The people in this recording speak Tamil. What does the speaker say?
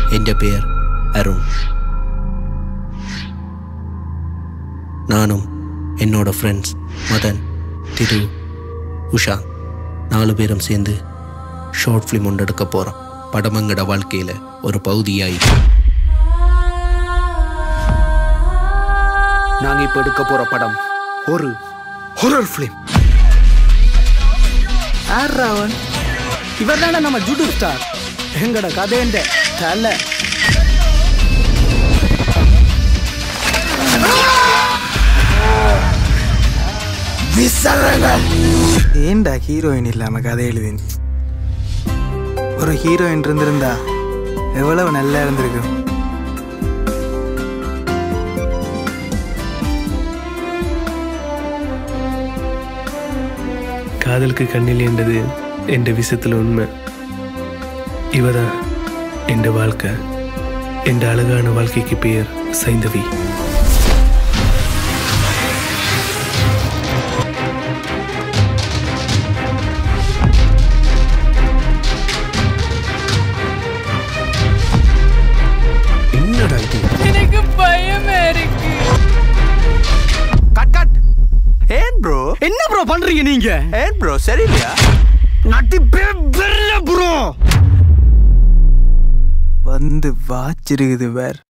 എൻ്റെ പേർ അരുൺ நானும் என்னோட ஃப்ரெண்ட்ஸ் மதன் திரு உஷா நாலு பேரும் சேர்ந்து ஷார்ட் ஃபிலிம் ஒன்று எடுக்க போகிறோம் படமங்கட வாழ்க்கையில் ஒரு பகுதியாய் நாங்க இப்ப எடுக்க போற படம் ஒரு ஹொரர் ஃபிலிம் ஆர்ராவன் இவர் தானே நம்ம ஜுடு ஸ்டார் எங்கட கதைன்ற தலை ஏண்டா ஹீரோயின் இல்லாம கதை எழுதின் ஒரு ஹீரோயின் இருந்திருந்தா எவ்வளவு நல்லா இருந்திருக்கும் காதலுக்கு கண்ணில் என்றது என்ற விஷயத்தில் உண்மை இவதான் என்ற வாழ்க்கை என்ற அழகான வாழ்க்கைக்கு பெயர் சைந்தவி என்னடா இது எனக்கு பயமா இருக்கு கட் கட் ஏன் ப்ரோ என்ன ப்ரோ பண்றீங்க நீங்க ஏன் ப்ரோ சரியில்லையா நடிப்பே வெல்ல ப்ரோ வந்து வாச்சிருக்குது வேர்